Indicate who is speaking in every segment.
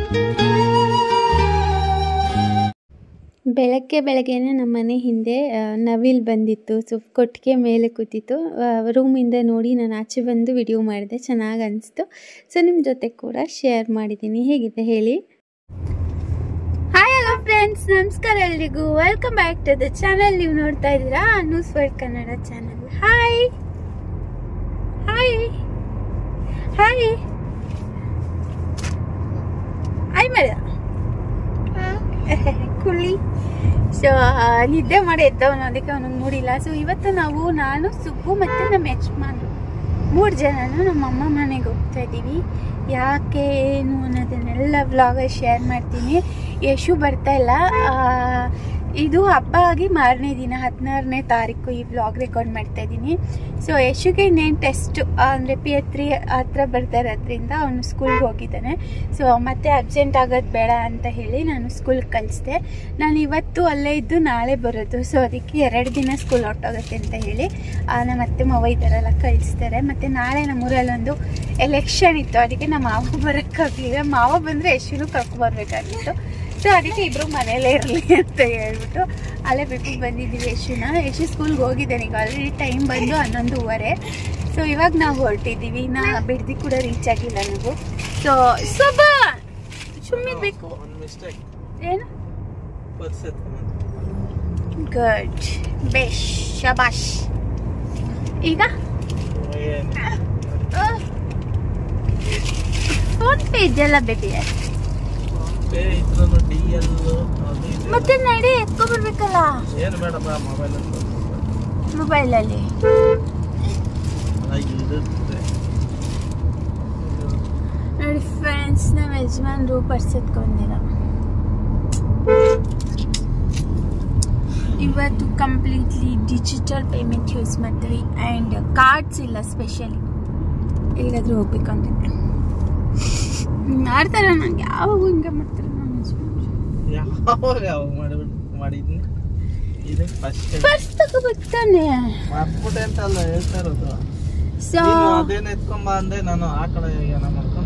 Speaker 1: ಬೆಳಗ್ಗೆ ಬೆಳಗ್ಗೆನೆ ನಮ್ಮ ಮನೆ ಹಿಂದೆ ಆ, ನವಿಲು ಬಂದಿತ್ತು ಸೊ ಕೊಟ್ಟಿಗೆ ಮೇಲೆ ಕೂತಿತ್ತು ರೂಮಿಂದ ನೋಡಿ ನಾನು ಆಚೆ ಬಂದು ವಿಡಿಯೋ ಮಾಡಿದೆ ಚೆನ್ನಾಗಿ ಅನಿಸ್ತು ಸೊ ನಿಮ್ಮ ಜೊತೆ ಕೂಡ ಶೇರ್ ಮಾಡಿದ್ದೀನಿ ಹೇಗಿದೆ ಹೇಳಿ ಹಾಯ್ ಹಲೋ ಫ್ರೆಂಡ್ಸ್ ನಮಸ್ಕಾರ ಎಲ್ರಿಗೂ welcome back to the channel ನೀವು ನೋಡ್ತಾ ಇದ್ದೀರಾ news world Kannada channel hi hi hi hi ಮೇಡ ಕುಳ್ಳಿ ಸೊ ನಿದ್ದೆ ಮಾಡಿ ಎದ್ದವನು ಅದಕ್ಕೆ ಅವನಿಗೆ ನೋಡಿಲ್ಲ ಸೊ ಇವತ್ತು ನಾವು ನಾನು ಸುಬ್ಬು ಮತ್ತು ನಮ್ಮ ಯಜಮಾನ್ರು ಮೂರು ಜನನು ನಮ್ಮ ಅಮ್ಮ ಮನೆಗೆ ಹೋಗ್ತಾ ಇದ್ದೀವಿ ಯಾಕೆ ಏನು ಅನ್ನೋದನ್ನೆಲ್ಲ ವ್ಲಾಗಲ್ಲಿ ಶೇರ್ ಮಾಡ್ತೀನಿ ಯಶು ಬರ್ತಾ ಇಲ್ಲ ಆ, ಇದು ಹಬ್ಬ ಆಗಿ ಮಾರನೇ ದಿನ ಹದಿನಾರನೇ ತಾರೀಕು ಈ ವ್ಲಾಗ್ ರೆಕಾರ್ಡ್ ಮಾಡ್ತಾ ಇದ್ದೀನಿ ಸೊ ಯಶುಗೆ ಇನ್ನೇನು ಟೆಸ್ಟ್ ಅಂದರೆ ಪಿ ಎ ತ್ರೀ ಹತ್ರ ಬರ್ತಾ ಇರೋದ್ರಿಂದ ಅವನು ಸ್ಕೂಲ್ಗೆ ಹೋಗಿದ್ದಾನೆ ಸೊ ಮತ್ತೆ ಅಬ್ಸೆಂಟ್ ಆಗೋದು ಬೇಡ ಅಂತ ಹೇಳಿ ನಾನು ಸ್ಕೂಲ್ಗೆ ಕಳಿಸ್ದೆ ನಾನು ಇವತ್ತು ಅಲ್ಲೇ ಇದ್ದು ನಾಳೆ ಬರೋದು ಸೊ ಅದಕ್ಕೆ ಎರಡು ದಿನ ಸ್ಕೂಲ್ ಹೊಟ್ಟೋಗುತ್ತೆ ಅಂತ ಹೇಳಿ ಆ, ನಮ್ಮ ಅತ್ತೆ ಮಾವ ಈ ಥರ ಎಲ್ಲ ಕಳಿಸ್ತಾರೆ ಮತ್ತು ನಾಳೆ ನಮ್ಮೂರಲ್ಲಿ ಒಂದು ಎಲೆಕ್ಷನ್ ಇತ್ತು ಅದಕ್ಕೆ ನಮ್ಮ ಮಾವ ಬರೋಕ್ಕಾಗಲಿಲ್ಲ ಮಾವ ಬಂದರೆ ಯಶುನು ಕರ್ಕೊಬರ್ಬೇಕಾಗಿತ್ತು ಸೊ ಅದಕ್ಕೆ ಇಬ್ರು ಮನೇಲೇ ಇರಲಿ ಅಂತ ಹೇಳ್ಬಿಟ್ಟು ಅಲ್ಲೇ ಬಿಟ್ಟು ಬಂದಿದ್ದೀವಿ ಯಶುನ ಯಶು ಸ್ಕೂಲ್ಗೆ ಹೋಗಿದ್ದಾನೆ ಈಗ ಆಲ್ರೆಡಿ ಟೈಮ್ ಬಂದು ಹನ್ನೊಂದುವರೆ ಸೊ ಇವಾಗ ನಾವು ಹೊರಟಿದ್ದೀವಿ ನಾ ಬಿಡ್ದಿ ಕೂಡ ರೀಚ್ ಆಗಿಲ್ಲ ನಾವು ಸೊ ಸೊಬ ಸುಮ್ಮಿರ್ಬೇಕು
Speaker 2: ಒಂದು ಮಿಸ್ಟೇಕ್
Speaker 1: ಏನು
Speaker 2: ಬಸ್
Speaker 1: ಗುಡ್ ಬೇಶ್ ಶಬಾಷ್ ಈಗ ಫೋನ್ ಪೇ ಇದೆಯಲ್ಲ ಬೇಬಿ
Speaker 2: ಪೇ ಇದ್ರೂ ಡಿ ಎಲ್ ಅದು ಇದು.
Speaker 1: ಮತ್ತೆ ನಡಿ ಎತ್ಕೊಂಡ್ಬರ್ಬೇಕಲ್ಲ
Speaker 2: ಏನು ಬೇಡಪ್ಪ ಮೊಬೈಲ್
Speaker 1: ಮೊಬೈಲಲ್ಲಿ
Speaker 2: ಇರುತ್ತೆ
Speaker 1: ನೋಡಿ ಫ್ರೆಂಡ್ಸ್ ನಮ್ಮ ಯಜಮಾನ್ರು ಪರ್ಸ್ ಎತ್ಕೊಂಡಿಲ್ಲ ಇವತ್ತು ಕಂಪ್ಲೀಟ್ಲಿ ಡಿಜಿಟಲ್ ಪೇಮೆಂಟ್ ಯೂಸ್ ಮಾಡ್ತೀವಿ ಆ್ಯಂಡ್ ಕಾರ್ಡ್ಸ್ ಇಲ್ಲ ಸ್ಪೆಷಲಿ ಎಲ್ಲಿಗಾದ್ರೂ ಹೋಗ್ಬೇಕು ಅಂತಿದ್ದೆ ಮಾಡ್ತಾರೆ ನಂಗೆ ಯಾವಾಗ ಹಿಂಗೆ ಮಾಡ್ತಾರೆ ನಮ್ಮ ಯಜಮಾನ್ರು
Speaker 2: ಯಾವಾಗ ಯಾವಾಗ ಮಾಡಿಬಿಟ್ಟು ಮಾಡಿದ್ನಿ ಇದು ಫಸ್ಟ್
Speaker 1: ಪರ್ಸ್ ತಗೋಬೇಕಾನೆ
Speaker 2: ಮರ್ತ್ಬಿಟ್ಟೆ ಅಂತ ಅಲ್ಲ ಹೇಳ್ತಾ ಇರೋದು
Speaker 1: ಸೊ
Speaker 2: ನೀನು ಅದೇನ್ ಎತ್ಕೊಂಬ ಅಂದೆ ನಾನು ಆ ಕಡೆ ಏನ ಮಾಡ್ಕೊಂಡು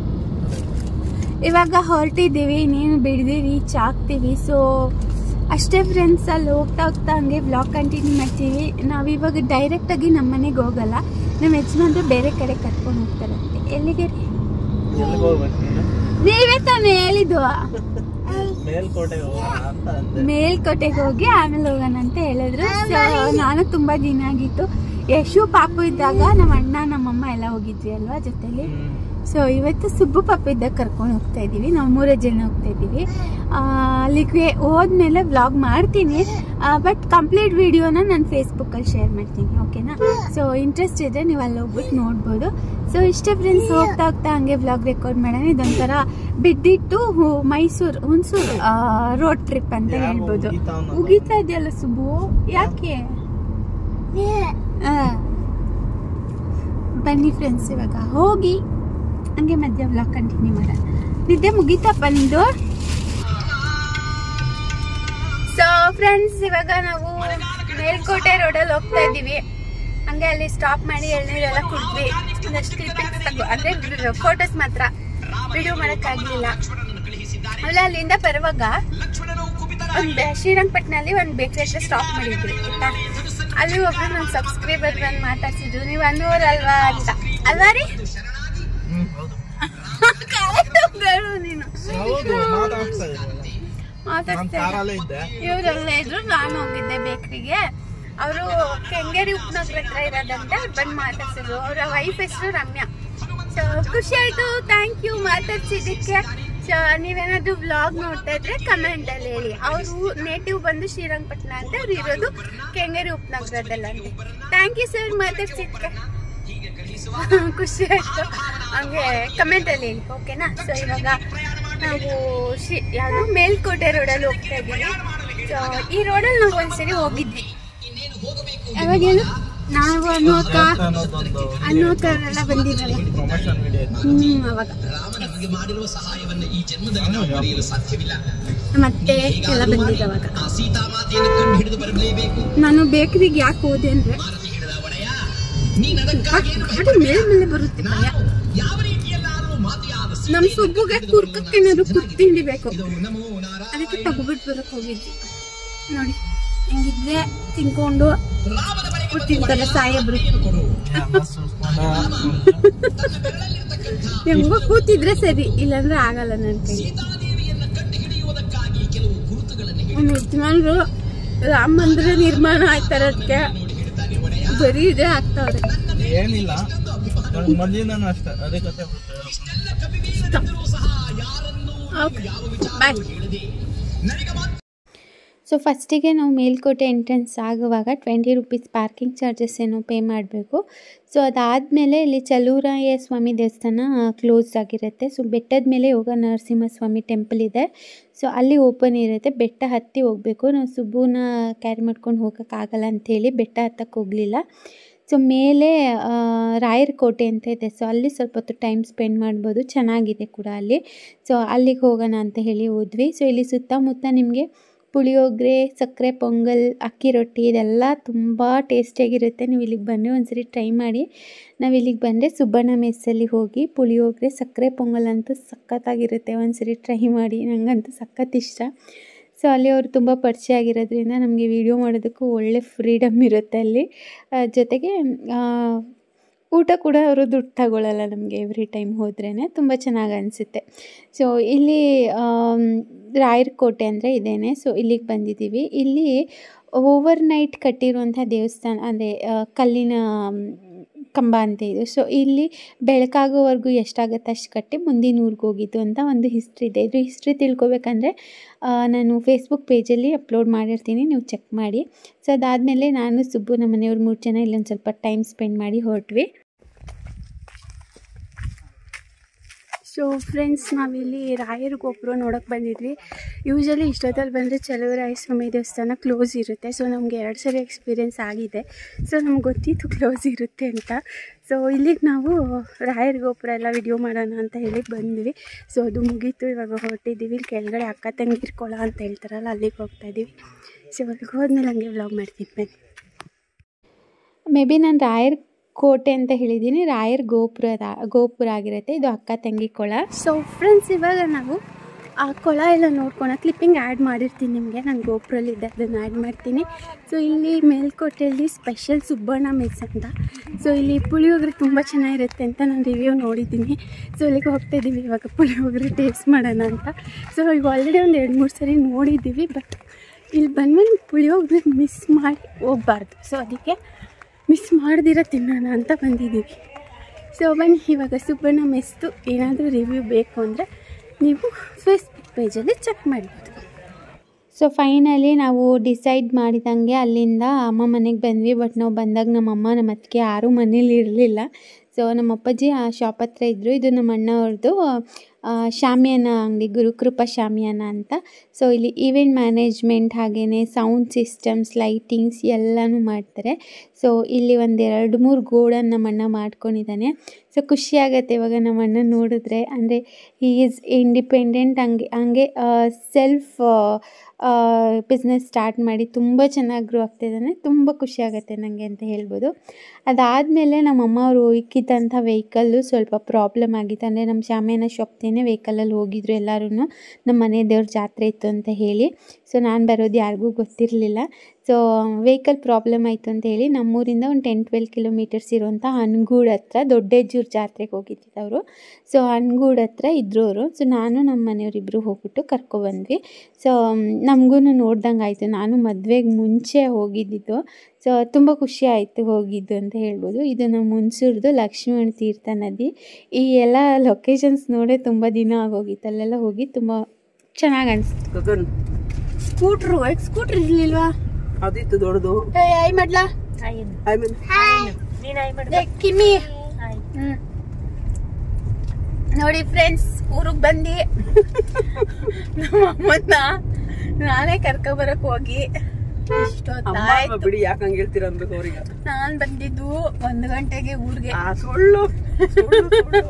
Speaker 1: ಇವಾಗ ಹೊರಟಿದ್ದೀವಿ ನೀನು ಬಿಡದೆ ರೀಚ್ ಆಗ್ತೀವಿ ಸೊ ಅಷ್ಟೇ ಫ್ರೆಂಡ್ಸ್ ಅಲ್ಲಿ ಹೋಗ್ತಾ ಹೋಗ್ತಾ ಹಂಗೆ ವ್ಲಾಗ್ ಕಂಟಿನ್ಯೂ ಮಾಡ್ತೀವಿ ನಾವು ಇವಾಗ ಡೈರೆಕ್ಟಾಗಿ ನಮ್ಮ ಮನೆಗೆ ಹೋಗಲ್ಲ ನಮ್ಮ ಯಜಮಾನ್ರು ಬೇರೆ ಕಡೆ ಕರ್ಕೊಂಡು ಹೋಗ್ತಾರಂತೆ ಎಲ್ಲಿಗೆ ರೀ
Speaker 2: ಎಲ್ಲಿಗೆ ಹೋಗ್ಬೇಕು ನೀನು
Speaker 1: ನೀವೇ ತಾನೇ ಹೇಳಿದ್ದು
Speaker 2: ಮೇಲ್ಕೋಟೆಗೆ ಹೋಗೋಣ ಅಂತ ಅಂದೆ
Speaker 1: ಮೇಲ್ಕೋಟೆಗೆ ಹೋಗಿ ಆಮೇಲೆ ಹೋಗೋಣ ಅಂತ ಹೇಳಿದ್ರು ಸೊ ನಾನು ತುಂಬಾ ದಿನ ಆಗಿತ್ತು ಯಶು ಪಾಪು ಇದ್ದಾಗ ನಮ್ಮ ಅಣ್ಣ ನಮ್ಮಮ್ಮ ಎಲ್ಲ ಹೋಗಿದ್ವಿ ಅಲ್ವಾ ಜೊತೆಲಿ
Speaker 2: ಹ್ಮ್.
Speaker 1: ಸೊ ಇವತ್ತು ಸುಬ್ಬು ಪಾಪ ಇದ್ದಾಗ ಕರ್ಕೊಂಡು ಹೋಗ್ತಾ ಇದ್ದೀವಿ ನಾವು ಮೂರೇ ಜನ ಹೋಗ್ತಾ ಇದ್ದೀವಿ ಆ, ಅಲ್ಲಿಗೆ ಹೋದ್ಮೇಲೆ ವ್ಲಾಗ್ ಮಾಡ್ತೀನಿ ಬಟ್ ಕಂಪ್ಲೀಟ್ ವಿಡಿಯೋನ ನಾನು ಫೇಸ್ಬುಕ್ಕಲ್ಲಿ ಶೇರ್ ಮಾಡ್ತೀನಿ ಓಕೆನಾ ಸೊ ಇಂಟ್ರೆಸ್ಟ್ ಇದ್ರೆ ನೀವು ಅಲ್ಲಿ ಹೋಗ್ಬಿಟ್ಟು ನೋಡ್ಬೋದು ಸೊ ಇಷ್ಟೇ ಫ್ರೆಂಡ್ಸ್ ಹೋಗ್ತಾ ಹೋಗ್ತಾ ಹಂಗೆ ವ್ಲಾಗ್ ರೆಕಾರ್ಡ್ ಮಾಡೋಣ ಇದೊಂಥರ ಬಿದ್ದಿಟ್ಟು ಹು- ಮೈಸೂರು ಹುಣಸೂರು ರೋಡ್ ಟ್ರಿಪ್ ಅಂತ
Speaker 2: ಯಾವ
Speaker 1: ಹೇಳ್ಬೋದು
Speaker 2: ಉಗೀತಾ ಅನ್ನೋದು?
Speaker 1: ಉಗಿತಾ ಇದೆಯಲ್ಲ ಸುಬ್ಬು ಯಾಕೆ ಆ. ಬನ್ನಿ ಫ್ರೆಂಡ್ಸ್ ಇವಾಗ ಹೋಗಿ ಹಂಗೆ ಮಧ್ಯ ವ್ಲಾಗ್ ಕಂಟಿನ್ಯೂ ಮಾಡೋಣ ನಿದ್ದೆ ಮುಗೀತಪ್ಪ ನಿಂದು ಸೊ ಫ್ರೆಂಡ್ಸ್ ಇವಾಗ ನಾವು ಮೇಲ್ಕೋಟೆ ರೋಡಲ್ಲಿ ಹೋಗ್ತಾ ಇದ್ದೀವಿ ಹಂಗೆ ಅಲ್ಲಿ ಸ್ಟಾಪ್ ಮಾಡಿ ಎಳ್ನೀರೆಲ್ಲ ಕುಡಿದ್ವಿ ಒಂದಷ್ಟು ಕ್ಲಿಪ್ಪಿಂಗ್ಸ್ ತಗೋ ಅಂದ್ರೆ ಫೋಟೋಸ್ ಮಾತ್ರ ವಿಡಿಯೋ ಮಾಡೋಕ್ಕಾಗಲಿಲ್ಲ ಆಮೇಲೆ ಅಲ್ಲಿಂದ ಬರುವಾಗ ಒಂದು ಶ್ರೀರಂಗಪಟ್ಟಣಲ್ಲಿ ಒಂದು ಬೇಕ್ರಿ ಹತ್ರ ಸ್ಟಾಪ್ ಮಾಡಿದ್ವಿ ಆಯ್ತಾ ಅಲ್ಲಿ ಒಬ್ರು ನನ್ನ ಸಬ್ಸ್ಕ್ರೈಬರ್ ಬಂದು ಮಾತಾಡ್ಸಿದ್ರು ನೀವು ಅನ್ನೋರ್ ಅಲ್ವಾ ಅಂತ ಅಲ್ವಾ ರೀ
Speaker 2: ಹ್ಮ್, ಹೌದು
Speaker 1: Correct ಆಗ್ ಹೇಳು ನೀನು
Speaker 2: ಹೌದು ಮಾತಾಡ್ತಾ ಇದ್ದೀರಲ್ಲ. ನಾನು
Speaker 1: ಮಾತಾಡ್ತಾ
Speaker 2: ಕಾರಲ್ಲೇ ಇದ್ದೆ
Speaker 1: ಇವರೆಲ್ಲ ಇದ್ರು ನಾನು ಹೋಗಿದ್ದೆ ಬೇಕ್ರಿಗೆ ಅವರು ಕೆಂಗೇರಿ ಉಪನಗರ ಹತ್ರ ಇರೋದಂತೆ ಅವ್ರು ಬಂದು ಮಾತಾಡ್ಸಿದ್ರು ಅವರ ವೈಫ್ ಹೆಸರು ರಮ್ಯಾ ಸೊ ಖುಷಿ ಆಯ್ತು ಥ್ಯಾಂಕ್ ಯು ಮಾತಾಡ್ಸಿದ್ದಕ್ಕೆ ಸೊ ನೀವೇನಾದ್ರೂ ವ್ಲಾಗ್ ನೋಡ್ತಾ ಇದ್ರೆ ಕಮೆಂಟ್ ಅಲ್ಲಿ ಹೇಳಿ ಅವರು ನೇಟಿವ್ ಬಂದು ಶ್ರೀರಂಗಪಟ್ಟಣ ಅಂತ ಅವ್ರು ಇರೋದು ಕೆಂಗೇರಿ ಉಪನಗರದಲ್ಲಂತೆ ಥ್ಯಾಂಕ್ ಯು ಸರ್ ಮಾತಾಡ್ಸಿದ್ದಕ್ಕೆ ಖುಷಿ ಆಯ್ತು ಹಂಗೆ ಕಮೆಂಟ್ ಅಲ್ಲಿ ಹೇಳಿ ಓಕೆನಾ ಸೊ ಇವಾಗ ನಾವು ಶಿ ಯಾವುದು ಮೇಲ್ಕೋಟೆ ರೋಡಲ್ಲಿ ಹೋಗ್ತಾ ಇದ್ದೀವಿ ಸೊ ಈ ರೋಡಲ್ಲಿ ನಾವು ಒಂದ್ಸರಿ ಹೋಗಿದ್ವಿ ಯಾವಾಗ ಹೇಳು ನಾವು ಅನ್ನೋಕ
Speaker 2: ಅನ್ನೋದೊಂದು
Speaker 1: ಅನ್ನೋಕರೆಲ್ಲ ಬಂದಿರಲ್ಲ
Speaker 2: ಪ್ರಮೋಷನ್ ವಿಡಿಯೋ
Speaker 1: ಹ್ಮ್ ಅವಾಗ ಮತ್ತೆ ಎಲ್ಲ ಬಂದಿದ್ದು ಅವಾಗ ನಾನು ಬೇಕರಿಗೆ ಯಾಕೆ ಹೋದೆ ಅಂದ್ರೆ ಗಾಡಿ ಮೇಲೆ ಮೇಲೆ ಬರುತ್ತೆ ಭಯ ನಮ್ ಸುಬ್ಬುಗೆ ಕುರ್ಕಕ್ಕೆ ಏನಾದ್ರು ಕುರ್ಕ್ ತಿಂಡಿ ಬೇಕು ಅದಕ್ಕೆ ತಗೋಬಿಟ್ಟು ಬರಕ್ ಹೋಗಿದ್ವಿ ನೋಡಿ ಹೆಂಗಿದ್ರೆ ತಿನ್ಕೊಂಡು ತಿಂತಾರೆ ಸಾಯಬ್ರು ಹೆಂಗೋ ಕೂತಿದ್ರೆ ಸರಿ ಇಲ್ಲಾಂದ್ರೆ ಆಗಲ್ಲ ನನ್ ಕೈ ಅವ್ನು ಯಜಮಾನ್ರು ರಾಮ ಮಂದಿರ ನಿರ್ಮಾಣ ಆಯ್ತಾರದಕ್ಕೆ ಬರೀ ಇದೇ ಆಗ್ತಾವ್ರೆ
Speaker 2: ಏನಿಲ್ಲ ನನ್ಗ್ ಮೊದ್ಲಿಂದಾನು ಅಷ್ಟೇ ಅದೇ ಕತೆ
Speaker 1: ಬಾಯ್ ಸೊ ಫಸ್ಟಿಗೆ ನಾವು ಮೇಲ್ಕೋಟೆ ಎಂಟ್ರೆನ್ಸ್ ಆಗುವಾಗ ಟ್ವೆಂಟಿ ರುಪೀಸ್ ಪಾರ್ಕಿಂಗ್ ಚಾರ್ಜಸ್ ಏನೋ ಪೇ ಮಾಡಬೇಕು ಸೊ ಅದಾದಮೇಲೆ ಇಲ್ಲಿ ಚಲೂರಾಯ ಸ್ವಾಮಿ ದೇವಸ್ಥಾನ ಕ್ಲೋಸ್ ಆಗಿರುತ್ತೆ ಸೊ ಬೆಟ್ಟದ ಮೇಲೆ ಯೋಗ ನರಸಿಂಹಸ್ವಾಮಿ ಟೆಂಪಲ್ ಇದೆ ಸೊ ಅಲ್ಲಿ ಓಪನ್ ಇರುತ್ತೆ ಬೆಟ್ಟ ಹತ್ತಿ ಹೋಗಬೇಕು ನಾವು ಸುಬ್ಬುನ ಕ್ಯಾರಿ ಮಾಡ್ಕೊಂಡು ಹೋಗೋಕ್ಕಾಗಲ್ಲ ಅಂಥೇಳಿ ಬೆಟ್ಟ ಹತ್ತಕ್ಕೆ ಹೋಗಲಿಲ್ಲ ಸೊ ಮೇಲೆ ಆ, ರಾಯರ ಕೋಟೆ ಅಂತ ಇದೆ ಸೊ ಅಲ್ಲಿ ಸ್ವಲ್ಪ ಹೊತ್ತು ಟೈಮ್ ಸ್ಪೆಂಡ್ ಮಾಡ್ಬೋದು ಚೆನ್ನಾಗಿದೆ ಕೂಡ ಅಲ್ಲಿ ಸೊ ಅಲ್ಲಿಗೆ ಹೋಗೋಣ ಅಂತ ಹೇಳಿ ಹೋದ್ವಿ ಸೊ ಇಲ್ಲಿ ಸುತ್ತಮುತ್ತ ನಿಮಗೆ ಪುಳಿಯೋಗರೆ ಸಕ್ಕರೆ ಪೊಂಗಲ್ ಅಕ್ಕಿ ರೊಟ್ಟಿ ಇದೆಲ್ಲ ತುಂಬ ಟೇಸ್ಟಿಯಾಗಿರುತ್ತೆ ನೀವು ಇಲ್ಲಿಗೆ ಬಂದರೆ ಒಂದ್ಸರಿ ಟ್ರೈ ಮಾಡಿ ನಾವು ಇಲ್ಲಿಗೆ ಬಂದರೆ ಸುಬ್ಬಣ್ಣ ಮೆಸ್ಸಲ್ಲಿ ಹೋಗಿ ಪುಳಿಯೋಗರೆ ಸಕ್ಕರೆ ಪೊಂಗಲ್ ಅಂತೂ ಸಖತ್ತಾಗಿರುತ್ತೆ ಒಂದ್ಸರಿ ಟ್ರೈ ಮಾಡಿ ನನಗಂತೂ ಸಖತ್ ಇಷ್ಟ ಸೊ ಅಲ್ಲಿ ಅವರು ತುಂಬ ಪರಿಚಯ ಆಗಿರೋದ್ರಿಂದ ನಮಗೆ ವಿಡಿಯೋ ಮಾಡೋದಕ್ಕೂ ಒಳ್ಳೆ ಫ್ರೀಡಮ್ ಇರುತ್ತೆ ಅಲ್ಲಿ ಆ, ಜೊತೆಗೆ ಆ, ಊಟ ಕೂಡ ಅವರು ದುಡ್ಡು ತಗೊಳ್ಳಲ್ಲ ನಮಗೆ ಎವ್ರಿ ಟೈಮ್ ಹೋದ್ರೇ ತುಂಬ ಚೆನ್ನಾಗಿ ಅನಿಸುತ್ತೆ ಸೊ ಇಲ್ಲಿ ಆಮ್, ರಾಯರ ಕೋಟೆ ಅಂದರೆ ಇದೇನೆ ಸೊ ಇಲ್ಲಿಗೆ ಬಂದಿದ್ದೀವಿ ಇಲ್ಲಿ ಓವರ್ ನೈಟ್ ಕಟ್ಟಿರುವಂಥ ದೇವಸ್ಥಾನ ಅಂದರೆ ಕಲ್ಲಿನ ಮ್, ಕಂಬ ಅಂತ ಇದು ಸೊ ಇಲ್ಲಿ ಬೆಳಕಾಗೋವರೆಗೂ ಎಷ್ಟಾಗುತ್ತೆ ಅಷ್ಟು ಕಟ್ಟಿ ಮುಂದಿನ ಊರಿಗೆ ಹೋಗಿದ್ದು ಅಂತ ಒಂದು ಹಿಸ್ಟ್ರಿ ಇದೆ ಇದು ಹಿಸ್ಟ್ರಿ ತಿಳ್ಕೊಬೇಕಂದ್ರೆ ಆ, ನಾನು ಫೇಸ್ಬುಕ್ ಪೇಜಲ್ಲಿ ಅಪ್ಲೋಡ್ ಮಾಡಿರ್ತೀನಿ ನೀವು ಚೆಕ್ ಮಾಡಿ ಸೊ ಅದಾದಮೇಲೆ ನಾನು ಸುಬ್ಬು ನಮ್ಮ ಮನೆಯವ್ರು ಮೂರು ಜನ ಇಲ್ಲೊಂದು ಸ್ವಲ್ಪ ಟೈಮ್ ಸ್ಪೆಂಡ್ ಮಾಡಿ ಹೊರಟ್ವಿ ಸೊ ಫ್ರೆಂಡ್ಸ್ ನಾವಿಲ್ಲಿ ರಾಯರ ಗೋಪುರ ನೋಡೋಕೆ ಬಂದಿದ್ವಿ ಯೂಶಲಿ ಇಷ್ಟೊತ್ತಲ್ಲಿ ಬಂದರೆ ಚಲುವರಾಯ ಸ್ವಾಮಿ ದೇವಸ್ಥಾನ ಕ್ಲೋಸ್ ಇರುತ್ತೆ ಸೊ ನಮಗೆ ಎರಡು ಸರಿ ಎಕ್ಸ್ಪೀರಿಯೆನ್ಸ್ ಆಗಿದೆ ಸೊ ನಮ್ಗೆ ಗೊತ್ತಿತ್ತು ಕ್ಲೋಸ್ ಇರುತ್ತೆ ಅಂತ ಸೊ ಇಲ್ಲಿಗೆ ನಾವು ರಾಯರ ಗೋಪುರ ಎಲ್ಲ ವಿಡಿಯೋ ಮಾಡೋಣ ಅಂತ ಹೇಳಿ ಬಂದ್ವಿ ಸೊ ಅದು ಮುಗೀತು ಇವಾಗ ಹೊರಟಿದ್ದೀವಿ ಇಲ್ಲಿ ಕೆಳಗಡೆ ಅಕ್ಕ ತಂಗಿರ್ ಕೊಳ ಅಂತ ಹೇಳ್ತಾರಲ್ಲ ಅಲ್ಲಿಗೆ ಹೋಗ್ತಾ ಇದ್ದೀವಿ ಸೊ ಅಲ್ಲಿಗೆ ಹೋದ್ಮೇಲೆ ಹಂಗೆ ವ್ಲಾಗ್ ಮಾಡ್ತೀನಿ ಬನ್ನಿ ಮೇ ಬಿ ನಾನು ರಾಯರ್ ಕೋಟೆ ಅಂತ ಹೇಳಿದ್ದೀನಿ ರಾಯರ್ ಗೋಪುರ ಗೋಪುರ ಆಗಿರುತ್ತೆ ಇದು ಅಕ್ಕ ತಂಗಿ ಕೊಳ ಸೊ ಫ್ರೆಂಡ್ಸ್ ಇವಾಗ ನಾವು ಆ ಕೊಳ ಎಲ್ಲ ನೋಡ್ಕೊಳ ಕ್ಲಿಪ್ಪಿಂಗ್ ಆ್ಯಡ್ ಮಾಡಿರ್ತೀನಿ ನಿಮಗೆ ನಾನು ಗೋಪುರಲ್ಲಿದ್ದೆ ಅದನ್ನು ಆ್ಯಡ್ ಮಾಡ್ತೀನಿ ಸೊ ಇಲ್ಲಿ ಮೇಲ್ಕೋಟೆಯಲ್ಲಿ ಸ್ಪೆಷಲ್ ಸುಬ್ಬಣ್ಣ ಮೆಸ್ ಅಂತ ಸೊ ಇಲ್ಲಿ ಪುಳಿಯೋಗರೆ ತುಂಬ ಚೆನ್ನಾಗಿರುತ್ತೆ ಅಂತ ನಾನು ರಿವ್ಯೂ ನೋಡಿದ್ದೀನಿ ಸೊ ಇಲ್ಲಿಗೆ ಹೋಗ್ತಾ ಇದ್ದೀವಿ ಇವಾಗ ಪುಳಿಯೋಗರೆ ಟೇಸ್ಟ್ ಮಾಡೋಣ ಅಂತ ಸೊ ಈಗ ಆಲ್ರೆಡಿ ಒಂದು ಎರಡು ಮೂರು ಸರಿ ನೋಡಿದ್ದೀವಿ ಬಟ್ ಇಲ್ಲಿ ಬಂದಮೇಲೆ ಪುಳಿಯೋಗರೆ ಮಿಸ್ ಮಾಡಿ ಹೋಗ್ಬಾರ್ದು ಸೊ ಅದಕ್ಕೆ ಮಿಸ್ ಮಾಡ್ದಿರ ತಿನ್ನೋಣ ಅಂತ ಬಂದಿದ್ದೀವಿ ಸೊ ಬನ್ನಿ ಇವಾಗ ಸುಬ್ಬಣ್ಣ ಮೆಸ್ತು ಏನಾದರೂ ರಿವ್ಯೂ ಬೇಕು ಅಂದರೆ ನೀವು ಫೇಸ್ಬುಕ್ ಪೇಜಲ್ಲಿ ಚೆಕ್ ಮಾಡ್ಬೋದು ಸೊ ಫೈನಲಿ ನಾವು ಡಿಸೈಡ್ ಮಾಡಿದಂಗೆ ಅಲ್ಲಿಂದ ಅಮ್ಮ ಮನೆಗೆ ಬಂದ್ವಿ ಬಟ್ ನಾವು ಬಂದಾಗ ನಮ್ಮಮ್ಮ ನಮ್ಮ ಅತ್ತಿಗೆ ಯಾರೂ ಮನೇಲಿ ಇರಲಿಲ್ಲ ಸೊ ನಮ್ಮ ಅಪ್ಪಾಜಿ ಆ ಶಾಪ್ ಹತ್ರ ಇದ್ದರು ಇದು ನಮ್ಮ ಅಣ್ಣವ್ರದ್ದು ಆ, ಶಾಮಿಯಾನ ಅಂಗಡಿ ಗುರುಕೃಪಾ ಶಾಮಿಯಾನ ಅಂತ ಸೊ ಇಲ್ಲಿ ಈವೆಂಟ್ ಮ್ಯಾನೇಜ್ಮೆಂಟ್ ಹಾಗೆಯೇ ಸೌಂಡ್ ಸಿಸ್ಟಮ್ಸ್ ಲೈಟಿಂಗ್ಸ್ ಎಲ್ಲನೂ ಮಾಡ್ತಾರೆ ಸೊ ಇಲ್ಲಿ ಒಂದು ಎರಡು ಮೂರು ಗೋಡನ್ ನಮ್ಮ ಅಣ್ಣ ಮಾಡ್ಕೊಂಡಿದ್ದಾನೆ ಸೊ ಖುಷಿ ಆಗುತ್ತೆ ಇವಾಗ ನಮ್ಮ ಅಣ್ಣ ನೋಡಿದ್ರೆ ಅಂದರೆ ಹೀ ಈಸ್ ಇಂಡಿಪೆಂಡೆಂಟ್ ಹಂಗೆ ಹಂಗೆ ಸೆಲ್ಫ್ ಬಿಸ್ನೆಸ್ ಸ್ಟಾರ್ಟ್ ಮಾಡಿ ತುಂಬ ಚೆನ್ನಾಗಿ ಗ್ರೋ ಆಗ್ತಿದ್ದಾನೆ ತುಂಬ ಖುಷಿ ಆಗುತ್ತೆ ನನಗೆ ಅಂತ ಹೇಳ್ಬೋದು ಅದಾದಮೇಲೆ ನಮ್ಮಮ್ಮ ಅವರು ಇಕ್ಕಿದ್ದಂಥ ವೆಹಿಕಲ್ಲು ಸ್ವಲ್ಪ ಪ್ರಾಬ್ಲಮ್ ಆಗಿತ್ತು ಅಂದರೆ ನಮ್ಮ ಶಾಮಿಯಾನ ಶಾಪ್ತೇನೆ ವೆಹಿಕಲಲ್ಲಿ ಹೋಗಿದ್ರು ಎಲ್ಲರೂ ನಮ್ಮ ಮನೆ ದೇವ್ರ ಜಾತ್ರೆ ಇತ್ತು ಅಂತ ಹೇಳಿ ಸೊ ನಾನು ಬರೋದು ಯಾರಿಗೂ ಗೊತ್ತಿರಲಿಲ್ಲ ಸೊ ವೆಹಿಕಲ್ ಪ್ರಾಬ್ಲಮ್ ಆಯಿತು ಅಂತ ಹೇಳಿ ನಮ್ಮೂರಿಂದ ಒಂದು ಟೆನ್ ಟ್ವೆಲ್ ಕಿಲೋಮೀಟರ್ಸ್ ಇರುವಂಥ ಅನ್ಗೂಡ್ ಹತ್ರ ದೊಡ್ಡಜ್ಜೂರು ಜಾತ್ರೆಗೆ ಹೋಗಿದ್ದಿದ್ದು ಅವರು ಸೊ ಅನ್ಗೂಡ್ ಹತ್ರ ಇದ್ರು ಅವರು ಸೊ ನಾನು ನಮ್ಮ ಮನೆಯವರಿಬ್ಬರು ಹೋಗ್ಬಿಟ್ಟು ಕರ್ಕೊಬಂದ್ವಿ ಸೊ ನಮಗೂ ನೋಡ್ದಂಗೆ ಆಯಿತು ನಾನು ಮದುವೆಗೆ ಮುಂಚೆ ಹೋಗಿದ್ದಿದ್ದು ಸೊ ತುಂಬ ಖುಷಿ ಆಯಿತು ಹೋಗಿದ್ದು ಅಂತ ಹೇಳ್ಬೋದು ಇದು ನಮ್ಮ ಹುಣಸೂರ್ದು ಲಕ್ಷ್ಮಣ ತೀರ್ಥ ನದಿ ಈ ಎಲ್ಲ ಲೊಕೇಶನ್ಸ್ ನೋಡೇ ತುಂಬ ದಿನ ಆಗೋಗಿತ್ತು ಅಲ್ಲೆಲ್ಲ ಹೋಗಿ ತುಂಬ ಚೆನ್ನಾಗಿ ಅನಿಸ್ತು
Speaker 2: ಗಗನ್
Speaker 1: ಸ್ಕೂಟ್ರು ಸ್ಕೂಟ್ರ್ ಇರಲಿಲ್ವಾ
Speaker 2: ಅದಿತ್ತು ದೊಡ್ಡದು
Speaker 1: ಐ ಮಾಡ್ಲಾ
Speaker 2: ಐ ಮೀನ್
Speaker 1: ಏ, ಕಿಮ್ಮಿ ಹ್ಮ್. ನೋಡಿ ಫ್ರೆಂಡ್ಸ್ ಊರಿಗೆ ಬಂದು ನಮ್ಮ ಅಮ್ಮನ್ನ ನಾನೇ ಕರ್ಕೊ ಬರಕ್ ಹೋಗಿ ಇಷ್ಟೊತ್ತಾಯ್ತು
Speaker 2: ಬಿಡಿ ಯಾಕೆ ಹಂಗೆ ಹೇಳ್ತೀರ ಅನ್ಬೇಕು ಅವ್ರಿಗೆ
Speaker 1: ನಾನ್ ಬಂದಿದ್ದು ಒಂದ್ ಗಂಟೆಗೆ ಊರಿಗೆ
Speaker 2: ಆ ಸುಳ್ಳು ಸುಳ್ಳು, ಸುಳ್ಳು.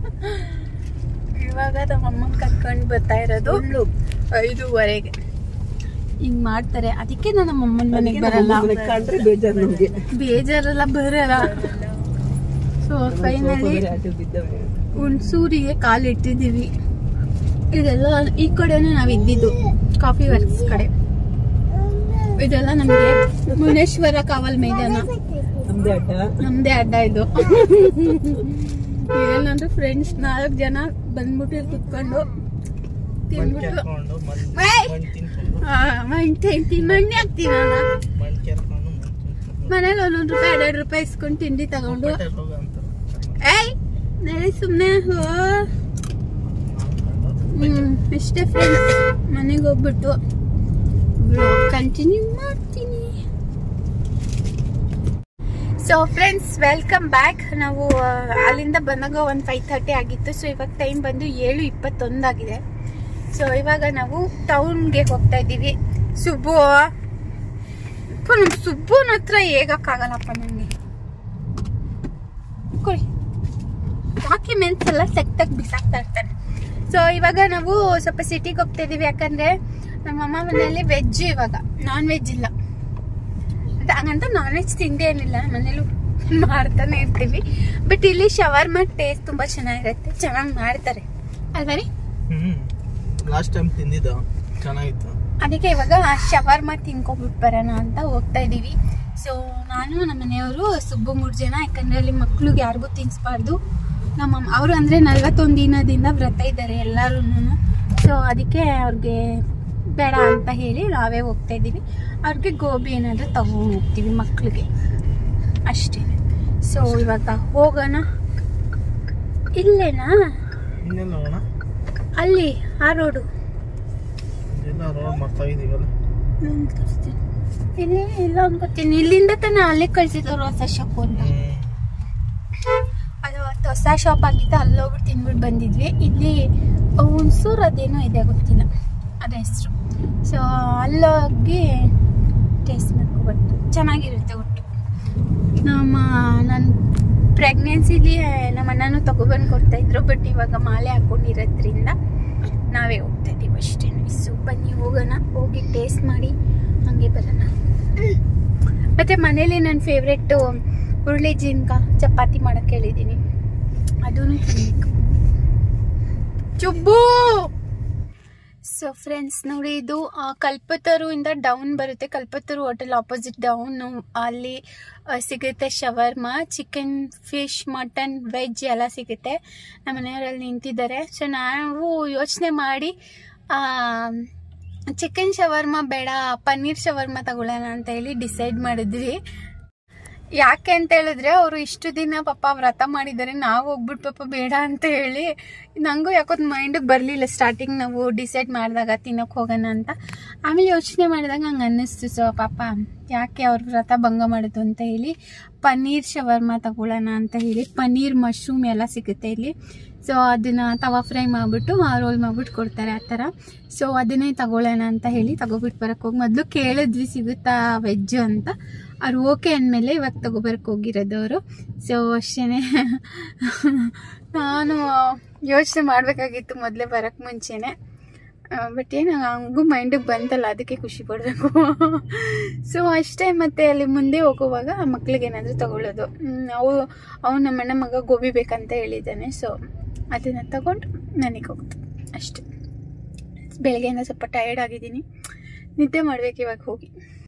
Speaker 1: ಇವಾಗ ನಮ್ಮ ಅಮ್ಮನ್ ಕರ್ಕೊಂಡ್ ಬರ್ತಾ ಇರೋದು ಐದೂವರೆಗೆ ಹಿಂಗ್ ಮಾಡ್ತಾರೆ ಅದಕ್ಕೆ ನಾನು ನಮ್ಮ ಅಮ್ಮನ ಮನೆಗೆ ಬರಲ್ಲ
Speaker 2: ನನಗೆ ಕಂಡ್ರೆ ಬೇಜಾರು ನಮ್ಗೆ
Speaker 1: ಬೇಜಾರೆಲ್ಲ ಬರಲ್ಲ ಸೊ ಫೈನಲಿ
Speaker 2: ಬೇರೆ ಆಟೋ ಬಿದ್ದವೆ
Speaker 1: ಹುಣಸೂರಿಗೆ ಕಾಲಿಟ್ಟಿದ್ದೀವಿ ಇದೆಲ್ಲ ಈ ಕಡೆನೇ ನಾವು ಇದ್ದಿದ್ದು ಕಾಫಿ ವರ್ಕ್ಸ್ ಕಡೆ ಇದೆಲ್ಲ ನಮಗೆ ಮುನೇಶ್ವರ ಕಾವಲ್ ಮೈದಾನ
Speaker 2: ನಮ್ದೇ ಅಡ್ಡ
Speaker 1: ನಮ್ದೇ ಅಡ್ಡ ಇದು ಏನಂದ್ರೆ ಫ್ರೆಂಡ್ಸ್ ನಾಲ್ಕು ಜನ ಬಂದ್ಬಿಟ್ಟು ಇಲ್ಲಿ ಕುತ್ಕೊಂಡು
Speaker 2: ಮಣ್ಣ್
Speaker 1: ತಿನ್ಬಿಟ್ಟು
Speaker 2: ಕೆರ್ಕೊಂಡು ಮಣ್ಣ್
Speaker 1: ಏಯ್!
Speaker 2: ಮಣ್ಣ್ ತಿನ್ಕೊಂಡು
Speaker 1: ಆ, ಮಣ್ಣ್ ತಿಂತೀನಿ ಮಣ್ಣೆ ಹಾಕ್ತೀನಲ್ಲ
Speaker 2: ಮಣ್ಣ್ ಕೆರ್ಕೊಂಡು ಮಣ್ಣ್ ತಿನ್ಕೊಂಡು
Speaker 1: ಮನೇಲಿ ಒಂದೊಂದು ರೂಪಾಯಿ ಎರಡೆರಡು ರೂಪಾಯಿ ಇಸ್ಕೊಂಡು ತಿಂಡಿ ತಗೊಂಡು
Speaker 2: ಉಪ್ಪಿಟ್ಟು ರೋಗ ಅಂತಾರೆ
Speaker 1: ಏಯ್ ನಡಿ ಸುಮ್ಮನೆ ಹ್ಮ್ ಇಷ್ಟೇ ಫ್ರೆಂಡ್ಸ್ ಮನೆಗೆ ಹೋಗ್ಬಿಟ್ಟು ಕಂಟಿನ್ಯೂ ಮಾಡ್ತೀನಿ ಸೊ ಫ್ರೆಂಡ್ಸ್ ವೆಲ್ಕಮ್ ಬ್ಯಾಕ್ ನಾವು ಆ, ಅಲ್ಲಿಂದ ಬಂದಾಗ ಒಂದು ಫೈವ್ ತರ್ಟಿ ಆಗಿತ್ತು ಸೊ ಇವಾಗ ಟೈಮ್ ಬಂದು ಏಳು ಇಪ್ಪತ್ತೊಂದಾಗಿದೆ ಸೊ ಇವಾಗ ನಾವು ಟೌನ್ಗೆ ಹೋಗ್ತಾ ಇದ್ದೀವಿ ಸುಬ್ಬು ಅಪ್ಪ, ನಮ್ ಸುಬ್ಬುನ ಹತ್ರ ಹೇಗಕ್ಕಾಗಲ್ಲಪ್ಪ ನನಗೆ ಕೊಡಿ ಡಾಕ್ಯುಮೆಂಟ್ಸ್ ಎಲ್ಲ ಸೆಕ್ಟಾಗಿ ಬಿಸಾಕ್ತಾ ಇರ್ತಾನೆ ಸೊ ಇವಾಗ ನಾವು ಸ್ವಲ್ಪ ಸಿಟಿಗೆ ಹೋಗ್ತಾ ಇದೀವಿ ಯಾಕಂದ್ರೆ ನಮ್ಮ ಅಮ್ಮ ಮನೆಯಲ್ಲಿ ವೆಜ್ ಇವಾಗ ನಾನ್ ವೆಜ್ ಇಲ್ಲ ಅಂತ ಹಂಗಂತ ನಾನ್ ವೆಜ್ ತಿಂದೇ ಏನಿಲ್ಲ ಮನೇಲಿ ಮಾಡ್ತಾನೆ ಇರ್ತೀವಿ ಬಟ್ ಇಲ್ಲಿ ಶವರ್ಮ ಟೇಸ್ಟ್ ತುಂಬಾ ಚೆನ್ನಾಗಿರುತ್ತೆ ಚೆನ್ನಾಗಿ ಮಾಡ್ತಾರೆ ಅಲ್ವಾ ರೀ
Speaker 2: ಹ್ಮ್ ಲಾಸ್ಟ್ ಟೈಮ್ ತಿಂದಿದ್ದ ಚೆನ್ನಾಗಿತ್ತು
Speaker 1: ಅದಕ್ಕೆ ಇವಾಗ ಶವರ್ಮ ತಿನ್ಕೊಂಡ್ಬಿಟ್ಟು ಬರೋಣ ಅಂತ ಹೋಗ್ತಾ ಇದೀವಿ ಸೊ ನಾನು ನಮ್ಮ ಮನೆಯವರು ಸುಬ್ಬ ಮೂರು ಜನ ಯಾಕಂದ್ರೆ ಅಲ್ಲಿ ಮಕ್ಳಿಗೆ ಯಾರಿಗೂ ತಿನ್ಸ್ಬಾರ್ದು ನಮ್ಮ ಅವರು ಅಂದ್ರೆ ನಲ್ವತ್ತೊಂದು ದಿನದಿಂದ ವ್ರತ ಇದ್ದಾರೆ ಎಲ್ಲರೂ ಸೊ ಅದಕ್ಕೆ ಅವ್ರಿಗೆ ಬೇಡ ಅಂತ ಹೇಳಿ ನಾವೇ ಹೋಗ್ತಾ ಇದ್ದೀವಿ ಅವ್ರಿಗೆ ಗೋಬಿ ಏನಾದರೂ ತಗೊಂಡು ಹೋಗ್ತೀವಿ ಮಕ್ಳಿಗೆ ಅಷ್ಟೇ ಸೊ ಇವಾಗ ಹೋಗೋಣ ಇಲ್ಲೇನಾ
Speaker 2: ಇನ್ನೆಲ್ಲ ಹೋಗೋಣ
Speaker 1: ಅಲ್ಲಿ ಆ ರೋಡು
Speaker 2: ಎಲ್ಲ ರೋಡ್ ಮಾಡ್ತಾ ಇದೀವಲ್ಲ
Speaker 1: ಹ್ಮ್, ತೋರಿಸ್ತೀನಿ. ಇಲ್ಲಿ ಇಲ್ಲ ಅನ್ಕೋತೀನಿ ಇಲ್ಲಿಂದ ತಾನೇ ಅಲ್ಲಿ ಕಳ್ಸಿದವ್ರು ಹೊಸ ಶಾಪ್ ಅಂತ
Speaker 2: ಹ್ಮ್
Speaker 1: ಅದು ಅವತ್ತು ಹೊಸ ಶಾಪ್ ಆಗಿತ್ತು ಅಲ್ಲಿ ಹೋಗ್ಬಿಟ್ಟು ತಿನ್ಬಿಟ್ಟು ಬಂದಿದ್ವಿ ಇಲ್ಲಿ ಹುಣಸೂರು ಅದೇನೋ ಇದೆ ಗೊತ್ತಿಲ್ಲ ಅದ ಹೆಸರು ಸೊ ಅಲ್ಲೋಗಿ ಟೇಸ್ಟ್ ಮಾಡ್ಕೊಬಟ್ಟು ಚೆನ್ನಾಗಿರುತ್ತೆ ಒಟ್ಟು ನಮ್ಮ ನನ್ನ ಪ್ರೆಗ್ನೆನ್ಸಿಲಿ ನಮ್ಮ ಅಣ್ಣನೂ ತಗೊಬಂದು ಕೊಡ್ತಾ ಇದ್ರು ಬಟ್ ಇವಾಗ ಮಾಲೆ ಹಾಕೊಂಡಿರೋದ್ರಿಂದ ನಾವೇ ಹೋಗ್ತಾ ಇದೀವಿ ಅಷ್ಟೇ ಸೊ ಬನ್ನಿ ಹೋಗೋಣ ಹೋಗಿ ಟೇಸ್ಟ್ ಮಾಡಿ ಹಂಗೆ ಬರೋಣ ಮತ್ತೆ ಮನೇಲಿ ನನ್ನ ಫೇವ್ರೆಟ್ಟು ಹುರುಳಿ ಜೀನ್ಕ ಚಪಾತಿ ಮಾಡಕ್ಕೆ ಹೇಳಿದ್ದೀನಿ ಅದೂ ತಿನ್ಬೇಕು ಚುಬ್ಬು ಸೊ ಫ್ರೆಂಡ್ಸ್ ನೋಡಿ ಇದು ಆ, ಕಲ್ಪತರು ಇಂದ ಡೌನ್ ಬರುತ್ತೆ ಕಲ್ಪತರು ಹೋಟೆಲ್ ಆಪೋಸಿಟ್ ಡೌನ್ ಅಲ್ಲಿ ಆ, ಸಿಗುತ್ತೆ shawarma chicken fish mutton veg ಎಲ್ಲ ಸಿಗುತ್ತೆ ನಮ್ಮ ಮನೆಯವರಲ್ಲಿ ನಿಂತಿದ್ದಾರೆ ಸೊ ನಾವು ಯೋಚನೆ ಮಾಡಿ ಚಿಕನ್ ಶವರ್ಮ ಬೇಡ ಪನ್ನೀರ್ ಶವರ್ಮ ತಗೊಳ್ಳೋಣ ಅಂತ ಹೇಳಿ ಡಿಸೈಡ್ ಮಾಡಿದ್ವಿ ಯಾಕೆ ಅಂತ ಹೇಳಿದ್ರೆ ಅವರು ಇಷ್ಟು ದಿನ ಪಾಪ ವ್ರತ ಮಾಡಿದ್ದಾರೆ ನಾವು ಹೋಗ್ಬಿಟ್ಟು ಪಾಪ ಬೇಡ ಅಂತ ಹೇಳಿ ನನಗೂ ಯಾಕೋ ಮೈಂಡಿಗೆ ಬರಲಿಲ್ಲ ಸ್ಟಾರ್ಟಿಂಗ್ ನಾವು ಡಿಸೈಡ್ ಮಾಡಿದಾಗ ತಿನ್ನೋಕೆ ಹೋಗೋಣ ಅಂತ ಆಮೇಲೆ ಯೋಚನೆ ಮಾಡಿದಾಗ ಹಂಗೆ ಅನ್ನಿಸ್ತು ಸೊ ಪಾಪ ಯಾಕೆ ಅವ್ರ ವ್ರತ ಭಂಗ ಮಾಡೋದು ಅಂತ ಹೇಳಿ ಪನ್ನೀರ್ ಶವರ್ಮ ತಗೊಳ್ಳೋಣ ಅಂತ ಹೇಳಿ ಪನ್ನೀರ್ ಮಶ್ರೂಮ್ ಎಲ್ಲ ಸಿಗುತ್ತೆ ಇಲ್ಲಿ ಸೊ ಅದನ್ನು ತವಾ ಫ್ರೈ ಮಾಡಿಬಿಟ್ಟು ರೋಲ್ ಮಾಡಿಬಿಟ್ಟು ಕೊಡ್ತಾರೆ ಆ ಥರ ಸೊ ಅದನ್ನೇ ತಗೊಳ್ಳೋಣ ಅಂತ ಹೇಳಿ ತಗೊಬಿಟ್ಟು ಬರಕ್ಕೆ ಹೋಗಿ ಮೊದಲು ಕೇಳಿದ್ವಿ ಸಿಗುತ್ತಾ ವೆಜ್ಜು ಅಂತ ಅವ್ರು ಓಕೆ ಅಂದಮೇಲೆ ಇವಾಗ ತಗೊಬರಕ್ಕೆ ಹೋಗಿರೋದು ಅವರು ಸೊ ಅಷ್ಟೇ ನಾನು ಯೋಚನೆ ಮಾಡಬೇಕಾಗಿತ್ತು ಮೊದಲೇ ಬರೋಕ್ಕೆ ಮುಂಚೆನೆ ಬಟ್ ಏನು ಹಂಗೂ ಮೈಂಡಿಗೆ ಬಂತಲ್ಲ ಅದಕ್ಕೆ ಖುಷಿ ಪಡಬೇಕು ಸೊ ಅಷ್ಟೇ ಮತ್ತೆ ಅಲ್ಲಿ ಮುಂದೆ ಹೋಗುವಾಗ ಮಕ್ಳಿಗೆ ಏನಾದರೂ ತಗೊಳ್ಳೋದು ಹ್ಮ್, ಅವು ಅವ್ನು ನಮ್ಮಣ್ಣ ಮಗ ಗೋಬಿ ಬೇಕಂತ ಹೇಳಿದ್ದಾನೆ ಸೊ ಅದನ್ನು ತಗೊಂಡು ನನಗೆ ಹೋಗ್ತು ಅಷ್ಟೇ ಬೆಳಗ್ಗೆಯಿಂದ ಸ್ವಲ್ಪ ಟಯರ್ಡ್ ಆಗಿದ್ದೀನಿ ನಿದ್ದೆ ಮಾಡ್ಬೇಕು ಇವಾಗ ಹೋಗಿ